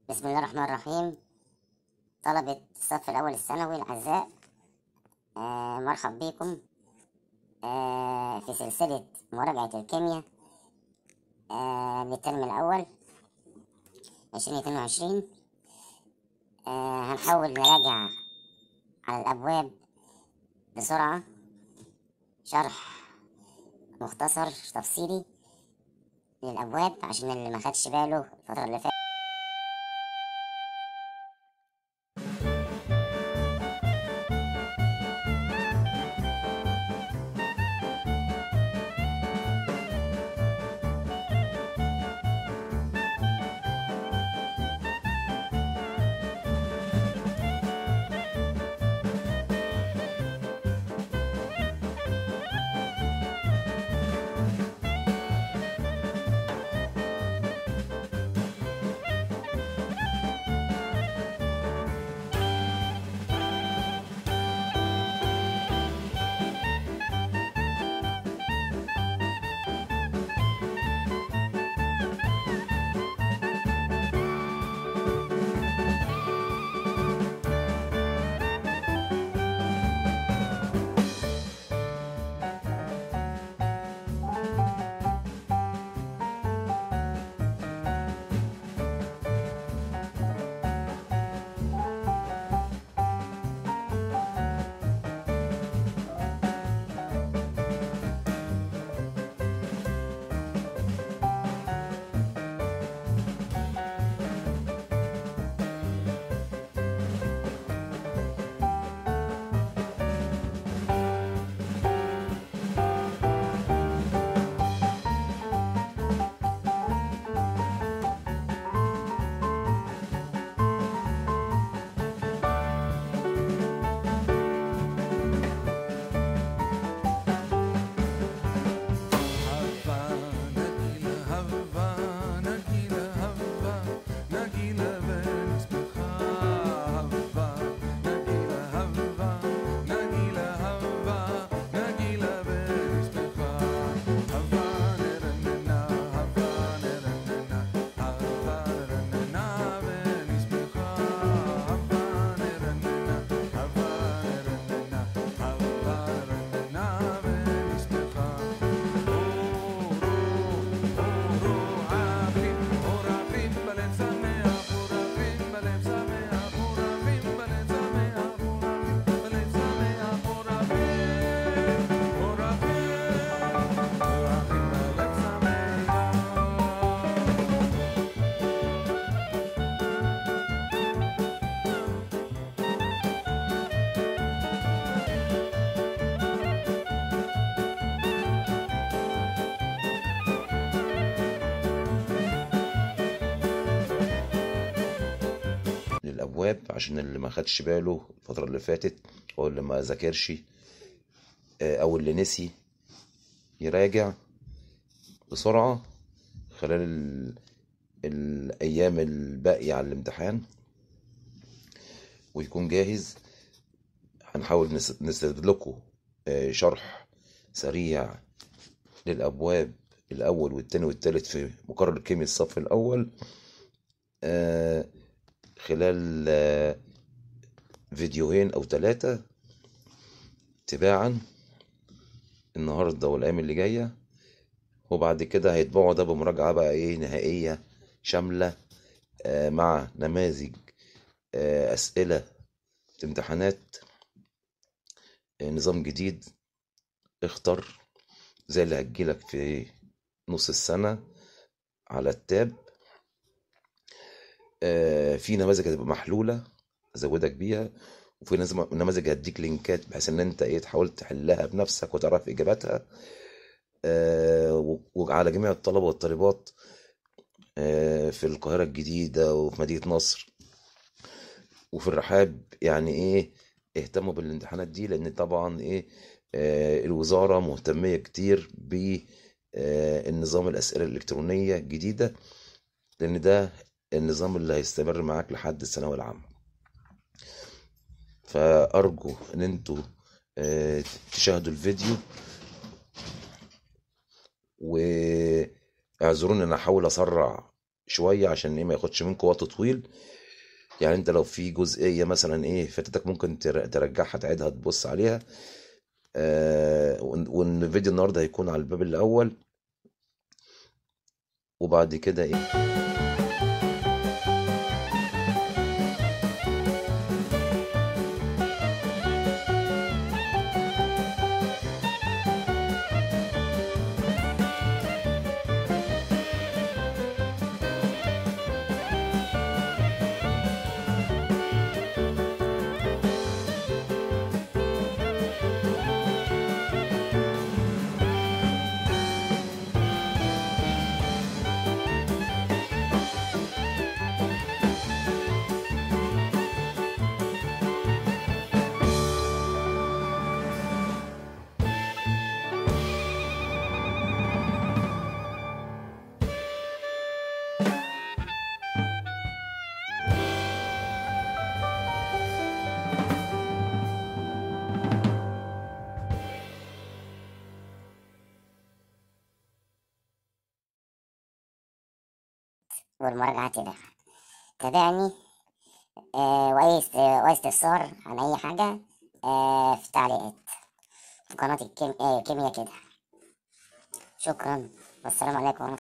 بسم الله الرحمن الرحيم طلبة الصف الأول الثانوي الأعزاء آه مرحب بكم آه في سلسلة مراجعة الكيمياء آه للترم الأول عشرين اتنين وعشرين آه هنحاول نراجع على الأبواب بسرعة شرح مختصر تفصيلي للأبواب عشان اللي ما خدش باله الفترة اللي فاتت هبا نجيلة هبا نجيلة هبا نجيلة بنسبخها هبا نجيلة هبا نجيلة هبا نجيلة بنسبخها هبا نرننا هبا نرننا هبا نرننا بنسبخها هبا نرننا هبا نرننا هبا نرننا بنسبخها للابواب عشان اللي ما خدش باله الفتره اللي فاتت او اللي ما ذاكرش آه، او اللي نسي يراجع بسرعه خلال ال... الايام الباقيه على الامتحان ويكون جاهز هنحاول نس- نسرد لكم آه، شرح سريع للابواب الاول والتاني والتالت في مقرر كيمياء الصف الاول آه، خلال آه، فيديوهين او ثلاثة تباعا النهاردة والايام اللي جاية وبعد كده هيتبعوا ده بمراجعة بقى ايه نهائية شاملة آه، مع نماذج آه، اسئلة امتحانات آه، نظام جديد اختر زي اللي هتجيلك في نص السنة على التاب آه، في نماذج هتبقى محلولة ازودك بيها وفي نظم- نماذج هديك لينكات بحيث ان انت ايه تحاول تحلها بنفسك وتعرف اجاباتها آه، و- وعلى جميع الطلبة والطالبات آه، في القاهرة الجديدة وفي مدينة نصر وفي الرحاب يعني ايه اهتموا بالامتحانات دي لان طبعا ايه آه، الوزارة مهتمية كتير بالنظام الأسئلة الإلكترونية الجديدة لأن ده النظام اللي هيستمر معاك لحد الثانوية العامة فأرجو إن انتوا آه، تشاهدوا الفيديو واعذروني انا احاول اسرع شوية عشان ايه ما ياخدش منكم وقت طويل يعني انت لو في جزئية مثلا ايه فاتتك ممكن تر- ترجعها تعيدها تبص عليها آه وان وإن الفيديو النهارده هيكون على الباب الأول وبعد كده ايه والمراجعة كده تابعني آه وأي است- وأي استفسار عن أي حاجة آه في التعليقات في قناة الكيم... آه كيميا كده شكرا والسلام عليكم ورحمة